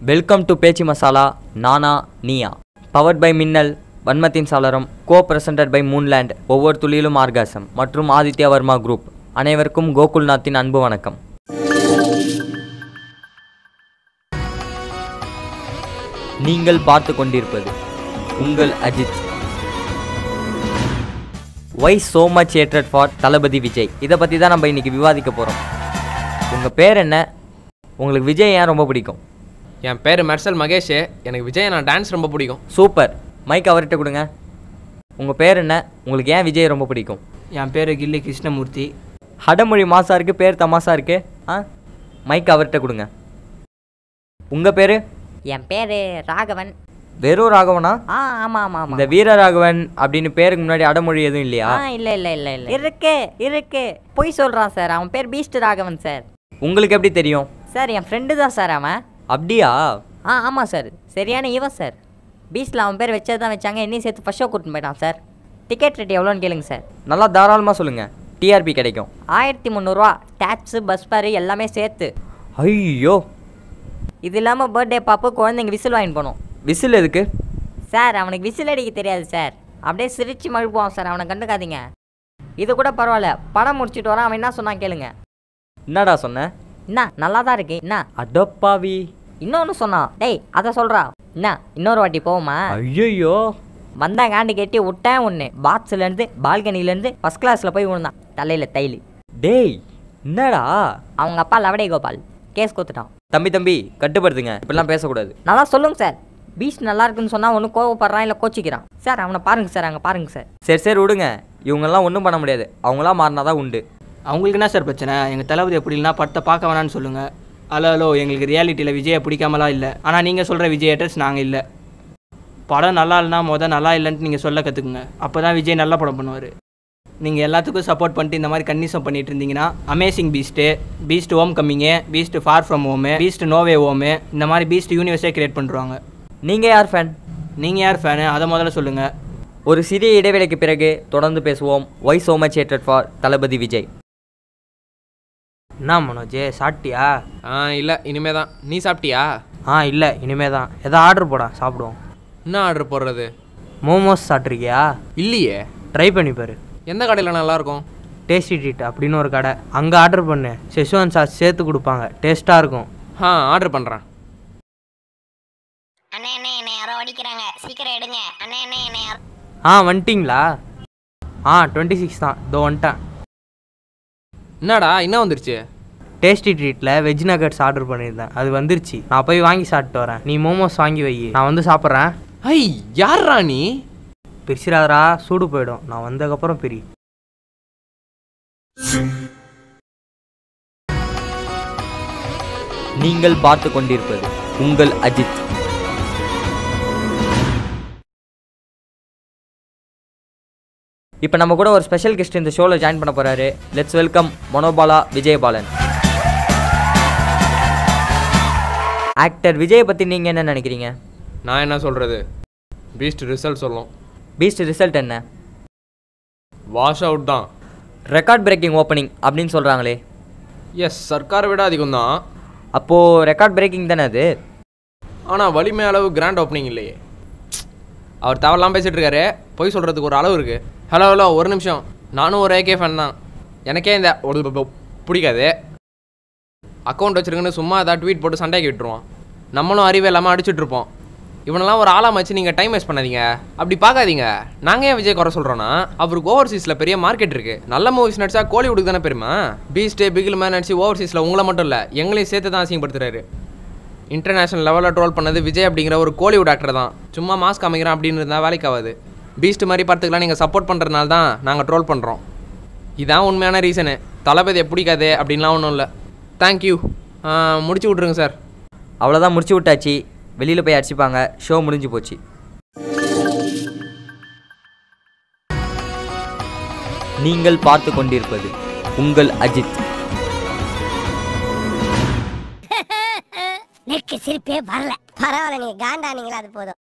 welcome to பேச்சி மசாலா நானா நீயா powered by மின்னல் வன்மத்தின் சாளரம் கோ பிரசன்டட் பை மூன்லேண்ட் ஒவ்வொரு துளியிலும் ஆர்காசம் மற்றும் ஆதித்யா வர்மா குரூப் அனைவருக்கும் கோகுல்நாத்தின் அன்பு வணக்கம் நீங்கள் பார்த்து கொண்டிருப்பது உங்கள் Ajith why so much hated for Thalapathy Vijay இதை பற்றி தான் நம்ம இன்னைக்கு விவாதிக்க போகிறோம் உங்கள் பேர் என்ன உங்களுக்கு விஜய் ஏன் ரொம்ப பிடிக்கும் என் பேர் மெர்சல் மகேஷ் எனக்கு விஜய் நான் டான்ஸ் ரொம்ப பிடிக்கும் சூப்பர் மைக் அவர்கிட்ட கொடுங்க உங்கள் பேர் என்ன உங்களுக்கு ஏன் விஜய் ரொம்ப பிடிக்கும் என் பேர் கில்லி கிருஷ்ணமூர்த்தி அடமொழி மாசா இருக்கு பேர் தமாசா இருக்கு ஆ மைக் அவர்கிட்ட கொடுங்க உங்கள் பேர் என் பேர் ராகவன் வெறும் ராகவனா ஆ ஆமாம் ஆமாம் ஆமாம் இந்த வீர ராகவன் அப்படின்னு பேருக்கு முன்னாடி அடமொழி எதுவும் இல்லையா ஆ இல்லை இல்லை இல்லை இல்லை இருக்கு இருக்கு பொய் சொல்கிறான் சார் அவன் பேர் பீஸ்ட் ராகவன் சார் உங்களுக்கு எப்படி தெரியும் சார் என் ஃப்ரெண்டு தான் சார் அவன் அப்படியா ஆ ஆமாம் சார் சரியான இவன் சார் பீஸ்டில் அவன் பேர் வச்சது தான் வச்சாங்க என்னையும் சேர்த்து ஃபர்ஸ்ட் ஷோ கூட்டின்னு போயிட்டான் சார் டிக்கெட் ரேட் எவ்வளோன்னு கேளுங்க சார் நல்லா தாராளமாக சொல்லுங்கள் டிஆர்பி கிடைக்கும் ஆயிரத்தி முந்நூறுரூவா டேக்ஸு பஸ் ஃபேரு எல்லாமே சேர்த்து ஐயோ இது இல்லாமல் பர்த்டே பாப்பு குழந்தைங்க விசில் வாங்கிட்டு போகணும் விசில் எதுக்கு சார் அவனுக்கு விசில் அடிக்க தெரியாது சார் அப்படியே சிரிச்சு மழுப்புவான் சார் அவனை கண்டுக்காதீங்க இது கூட பரவாயில்ல படம் முடிச்சிட்டு வரான் அவன் என்ன சொன்னான் கேளுங்க என்னடா சொன்ன என்ன நல்லா தான் இருக்கு என்ன அடப்பாவி இன்னொன்று சொன்னான் டேய் அதை சொல்கிறா என்ன இன்னொரு வாட்டி போவோமா ஐயோ வந்தா காண்டு கட்டி விட்டேன் ஒன்று பாத்ஸ்லேருந்து பால்கனிலேருந்து ஃபஸ்ட் கிளாஸில் போய் விழுந்தான் தலையில் தைலி டேய் என்னடா அவங்க அப்பா லவடே கோபால் கேஸ் கொடுத்துட்டான் தம்பி தம்பி கட்டுப்படுத்துங்க இப்படிலாம் பேசக்கூடாது நல்லா சொல்லுங்க சார் பீச் நல்லா இருக்குன்னு சொன்னால் ஒன்று கோவப்படுறான் இல்லை கோச்சிக்கிறான் சார் அவனை பாருங்க சார் அங்கே பாருங்க சார் சரி சரி விடுங்க இவங்கெல்லாம் ஒன்றும் பண்ண முடியாது அவங்களாம் மாறினா தான் உண்டு அவங்களுக்கு என்ன சார் பிரச்சனை எங்கள் தளபதி எப்படி இல்லைனா படத்தை பார்க்க வேணான்னு சொல்லுங்கள் ஹலோ ஹலோ எங்களுக்கு ரியாலிட்டியில் விஜயை பிடிக்காமலாம் இல்லை ஆனால் நீங்கள் சொல்கிற விஜய் ஏட்டர்ஸ் நாங்கள் இல்லை படம் நல்லா இல்லைனா மொதல் நல்லா இல்லைன்ட்டு நீங்கள் சொல்ல கற்றுக்குங்க அப்போ தான் விஜய் நல்ல படம் பண்ணுவார் நீங்கள் எல்லாத்துக்கும் சப்போர்ட் பண்ணிட்டு இந்த மாதிரி கன்னிசம் பண்ணிட்டு இருந்தீங்கன்னா amazing beast beast homecoming beast far from home beast no way home இந்த மாதிரி பீஸ்ட் யூனிவர்ஸே கிரியேட் பண்ணுறாங்க நீங்கள் யார் ஃபேன் நீங்கள் யார் ஃபேனு அதை முதல்ல சொல்லுங்கள் ஒரு சிறிய இடைவேளைக்கு பிறகு தொடர்ந்து பேசுவோம் why so much hated for Thalapathy Vijay என்ன மனோஜ் சாப்பிட்டியா ஆ இல்லை இனிமே தான் நீ சாப்பிட்டியா ஆ இல்லை இனிமே தான் எதோ ஆர்டர் போடா சாப்பிடுவோம் என்ன ஆர்டர் போடுறது மோமோஸ் சாப்பிட்ருக்கியா இல்லையே ட்ரை பண்ணி பாரு எந்த கடையில் நல்லாயிருக்கும் டேஸ்டி ட்ரீட் அப்படின்னு ஒரு கடை அங்கே ஆர்டர் பண்ணு செஷ்வான் சாஸ் சேர்த்து கொடுப்பாங்க டேஸ்ட்டாக இருக்கும் ஆ ஆர்டர் பண்ணுறேன் அண்ணே அண்ணே என்னை யாரோ அடிக்கிறாங்க சீக்கிரம் எடுங்க அண்ணே அண்ணே என்னை யாரோ ஆ வந்துட்டிங்களா ஆ டுவெண்ட்டி சிக்ஸ் தான் இதோ வந்துட்டேன் என்னடா என்ன வந்துருச்சு டேஸ்டி ட்ரீட்டில் வெஜ் நகட்ஸ் ஆர்டர் பண்ணியிருந்தேன் அது வந்துருச்சு நான் போய் வாங்கி சாப்பிட்டு வரேன் நீ மோமோஸ் வாங்கி வை நான் வந்து சாப்பிட்றேன் ஐ யார்ரா நீ பிரிச்சிடாதரா சூடு போயிடும் நான் வந்ததுக்கப்புறம் பிரி நீங்கள் பார்த்து கொண்டிருப்பது உங்கள் அஜித் இப்போ நம்ம கூட ஒரு ஸ்பெஷல் கெஸ்ட் இந்த ஷோவில் ஜாயின் பண்ண போறாரு let's welcome Manobala Vijayabalan actor விஜயை பற்றி நீங்கள் என்ன நினைக்கிறீங்க நான் என்ன சொல்கிறது பீஸ்ட் ரிசல்ட் சொல்லும் பீஸ்ட் ரிசல்ட் என்ன வாஷ் அவுட் தான் ரெக்கார்ட் பிரேக்கிங் ஓப்பனிங் அப்படின்னு சொல்கிறாங்களே எஸ் சர்க்காரை விட அதிகம் தான் அப்போது ரெக்கார்ட் பிரேக்கிங் தானே அது ஆனால் வலிமை அளவு கிராண்ட் ஓப்பனிங் இல்லையே அவர் தவறலாம் பேசிட்டு இருக்காரு போய் சொல்கிறதுக்கு ஒரு அளவு இருக்குது ஹலோ ஹலோ ஒரு நிமிஷம் நானும் ஒரு ஏகே ஃபேன் தான் எனக்கே இந்த ஒரு ப- ப- பிடிக்காது அக்கௌண்ட் வச்சிருக்கேன்னு சும்மா ஏதாவது ட்வீட் போட்டு சண்டைக்கு விட்டுருவான் நம்மளும் அறிவே இல்லாமல் அடிச்சுட்டு இருப்போம் இவனெல்லாம் ஒரு ஆளாக வச்சு நீங்கள் டைம் வேஸ்ட் பண்ணாதீங்க அப்படி பார்க்காதீங்க நாங்கள் ஏன் விஜய் குறை சொல்கிறோன்னா அவருக்கு ஓவர்சீஸில் பெரிய மார்க்கெட் இருக்குது நல்ல மூவிஸ் நடிச்சா கோலிவுட்டுக்கு தானே பெருமா பீஸ்டே பிகில் மேன் நடிச்சு ஓவர்சீஸில் உங்களை மட்டும் இல்லை எங்களையும் சேர்த்து தான் அசிங்கப்படுத்துறாரு இன்டர்நேஷனல் லெவலில் ட்ரோல் பண்ணது விஜய் அப்படிங்கிற ஒரு கோலிவுட் ஆக்டர் தான் சும்மா மாஸ்க் காமிக்கிறான் அப்படின்னு இருந்தால் வேலைக்கு ஆகாது பீஸ்ட் மாதிரி படத்துக்குலாம் நீங்கள் சப்போர்ட் பண்ணுறதுனால தான் நாங்கள் ட்ரோல் பண்ணுறோம் இதான் உண்மையான ரீசனு தளபதியை பிடிக்காதே அப்படின்லாம் ஒன்றும் இல்லை தேங்க்யூ முடிச்சு விட்ருங்க சார் அவ்வளோதான் முடிச்சு விட்டாச்சு வெளியில் போய் அடிச்சுப்பாங்க ஷோ முடிஞ்சு போச்சு நீங்கள் பார்த்து கொண்டிருப்பது உங்கள் அஜித் நெக்கு சிரிப்பே வரல பரவாயில்ல நீங்க காண்டானீங்களா அது போதும்